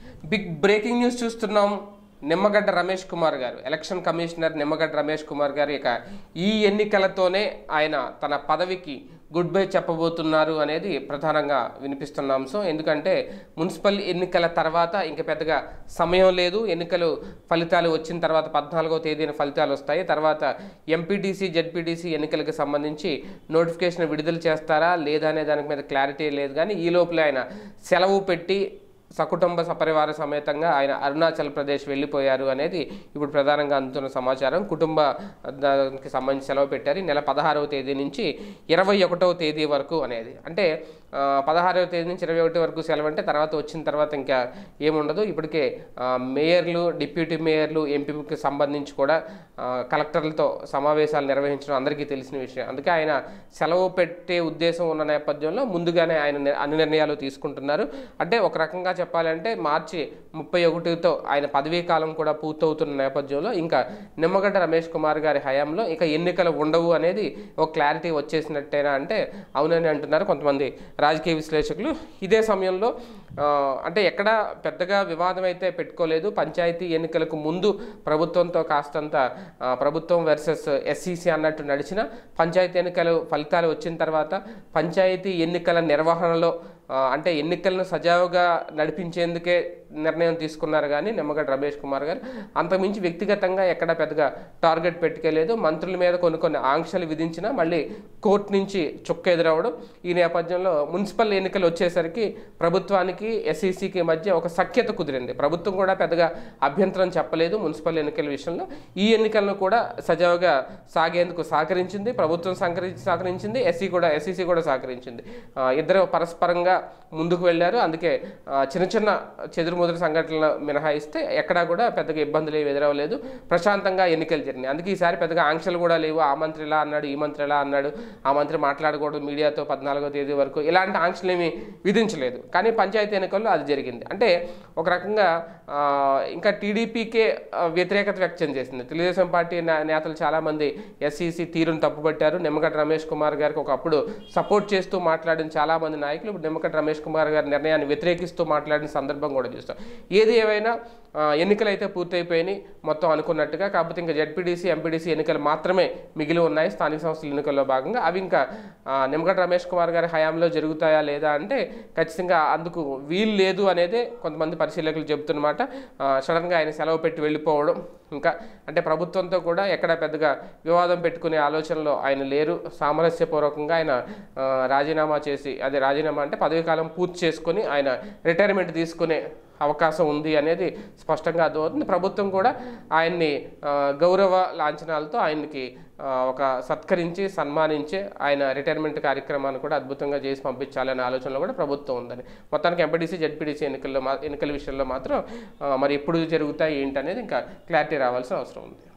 big breaking news చూస్తున్నాం Nimmagadda Ramesh Kumar garu election commissioner Nimmagadda Ramesh Kumar garu ఇక ఈ ఎన్నికలతోనే ఆయన తన పదవికి గుడ్ బై చెప్పబోతున్నారు అనేది ప్రధానంగా వినిపిస్తున్న అంశం ఎందుకంటే మున్సిపల్ ఎన్నికల తర్వాత ఇంక పెద్దగా సమయం లేదు ఎన్నికలు ఫలితాలు వచ్చిన తర్వాత పద్నాలుగో తేదీన ఫలితాలు వస్తాయి తర్వాత ఎంపీటీసీ జెడ్పీటీసీ ఎన్నికలకు సంబంధించి నోటిఫికేషన్ విడుదల చేస్తారా లేదా అనే దానికి మీద క్లారిటీ లేదు కానీ ఈ లోపల ఆయన సెలవు పెట్టి సకుటుంబ సపరివార సమేతంగా ఆయన అరుణాచల్ ప్రదేశ్ వెళ్ళిపోయారు అనేది ఇప్పుడు ప్రధానంగా అందుతున్న సమాచారం కుటుంబ దానికి సంబంధించి సెలవు పెట్టారు ఈ నెల పదహారవ తేదీ నుంచి ఇరవై ఒకటవ తేదీ వరకు అనేది అంటే ఆ, పదహారవ తేదీ నుంచి ఇరవై ఒకటి వరకు సెలవు అంటే తర్వాత వచ్చిన తర్వాత ఇంకా ఏముండదు ఇప్పటికే ఆ, మేయర్లు డిప్యూటీ మేయర్లు ఎంపీకి సంబంధించి కూడా ఆ, కలెక్టర్లతో సమావేశాలు నిర్వహించడం అందరికీ తెలిసిన విషయం అందుకే ఆయన సెలవు పెట్టే ఉద్దేశం ఉన్న నేపథ్యంలో ముందుగానే ఆయన ని- అన్ని నిర్ణయాలు తీసుకుంటున్నారు అంటే ఒక రకంగా చెప్పాలంటే మార్చి ముప్పై ఒకటితో ఆయన పదవీ కాలం కూడా పూర్తవుతున్న నేపథ్యంలో ఇంకా నిమ్మగడ్డ రమేష్ కుమార్ గారి హయాంలో ఇక ఎన్నికలు ఉండవు అనేది ఒక క్లారిటీ వచ్చేసినట్టేనా అంటే అవునని అంటున్నారు కొంతమంది రాజకీయ విశ్లేషకులు ఇదే సమయంలో ఆ, అంటే ఎక్కడ పెద్దగా వివాదం అయితే పెట్టుకోలేదు పంచాయతీ ఎన్నికలకు ముందు ప్రభుత్వంతో కాస్తంత ఆ, ప్రభుత్వం వర్సెస్ ఎస్సీసీ అన్నట్టు నడిచిన పంచాయతీ ఎన్నికలు ఫలితాలు వచ్చిన తర్వాత పంచాయతీ ఎన్నికల నిర్వహణలో ఆ, అంటే ఎన్నికలను సజావుగా నడిపించేందుకే నిర్ణయం తీసుకున్నారు కానీ నిమ్మగడ్డ రమేష్ కుమార్ గారు అంతకుమించి వ్యక్తిగతంగా ఎక్కడ పెద్దగా టార్గెట్ పెట్టుకోలేదు మంత్రుల మీద కొన్ని కొన్ని ఆంక్షలు విధించినా మళ్ళీ కోర్టు నుంచి చుక్క ఎదురవడం ఈ నేపథ్యంలో మున్సిపల్ ఎన్నికలు వచ్చేసరికి ప్రభుత్వానికి ఎస్ఈసికి మధ్య ఒక సఖ్యత కుదిరింది ప్రభుత్వం కూడా పెద్దగా అభ్యంతరం చెప్పలేదు మున్సిపల్ ఎన్నికల విషయంలో ఈ ఎన్నికలను కూడా సజావుగా సాగేందుకు సహకరించింది ప్రభుత్వం సహకరి సహకరించింది ఎస్సీ కూడా ఎస్ఈసి కూడా సహకరించింది ఆ, ఇద్దరు పరస్పరంగా ముందుకు వెళ్ళారు అందుకే ఆ, చిన్న చిన్న చెదురుముదురు సంఘటనలు మినహాయిస్తే ఎక్కడా కూడా పెద్దగా ఇబ్బందులు ఏవి ఎదురవ్వలేదు ప్రశాంతంగా ఎన్నికలు జరిగినాయి అందుకే ఈసారి పెద్దగా ఆంక్షలు కూడా లేవు ఆ మంత్రి ఇలా అన్నాడు ఈ మంత్రి ఇలా అన్నాడు ఆ మంత్రి మాట్లాడకూడదు మీడియాతో పద్నాలుగో తేదీ వరకు ఇలాంటి ఆంక్షలు ఏమీ విధించలేదు కానీ పంచాయతీ ఎన్నికల్లో అది జరిగింది అంటే ఒక రకంగా ఆ, ఇంకా టీడీపీకే ఆ, వ్యతిరేకత వ్యక్తం చేసింది తెలుగుదేశం పార్టీ నే- నేతలు చాలామంది ఎస్సీసీ తీరును తప్పుపట్టారు నిమ్మగడ్డ రమేష్ కుమార్ గారికి ఒకప్పుడు సపోర్ట్ చేస్తూ మాట్లాడిన చాలామంది నాయకులు ఇప్పుడు నిమ్మగడ్డ రమేష్ కుమార్ గారి నిర్ణయాన్ని వ్యతిరేకిస్తూ మాట్లాడిన సందర్భం కూడా చూస్తాం ఏది ఏమైనా ఆ, ఎన్నికలు అయితే పూర్తయిపోయినాయి మొత్తం అనుకున్నట్టుగా కాకపోతే ఇంకా జడ్పీడీసీ ఎంపీడీసీ ఎన్నికలు మాత్రమే మిగిలి ఉన్నాయి స్థానిక సంస్థల ఎన్నికల్లో భాగంగా అవి ఇంకా ఆ, నిమ్మగడ్డ రమేష్ కుమార్ గారి హయాంలో జరుగుతాయా లేదా అంటే ఖచ్చితంగా అందుకు వీలు లేదు అనేదే కొంతమంది పరిశీలకులు చెబుతున్నమాట ఆ, సడన్గా ఆయన సెలవు పెట్టి వెళ్ళిపోవడం ఇంకా అంటే ప్రభుత్వంతో కూడా ఎక్కడ పెద్దగా వివాదం పెట్టుకునే ఆలోచనలో ఆయన లేరు సామరస్యపూర్వకంగా ఆయన ఆ, రాజీనామా చేసి అదే రాజీనామా అంటే పదవీ కాలం పూర్తి చేసుకొని ఆయన రిటైర్మెంట్ తీసుకునే అవకాశం ఉంది అనేది స్పష్టంగా అర్థమవుతుంది ప్రభుత్వం కూడా ఆయన్ని ఆ, గౌరవ లాంఛనాలతో ఆయనకి ఆ, ఒక సత్కరించి సన్మానించి ఆయన రిటైర్మెంట్ కార్యక్రమాన్ని కూడా అద్భుతంగా చేసి పంపించాలనే ఆలోచనలో కూడా ప్రభుత్వం ఉందని మొత్తానికి ఎంపీడీసీ జడ్పీడీసీ ఎన్నికల్లో మా ఎన్నికల విషయంలో మాత్రం ఆ, మరి ఎప్పుడు జరుగుతాయి ఏంటి అనేది ఇంకా క్లారిటీ రావాల్సిన అవసరం ఉంది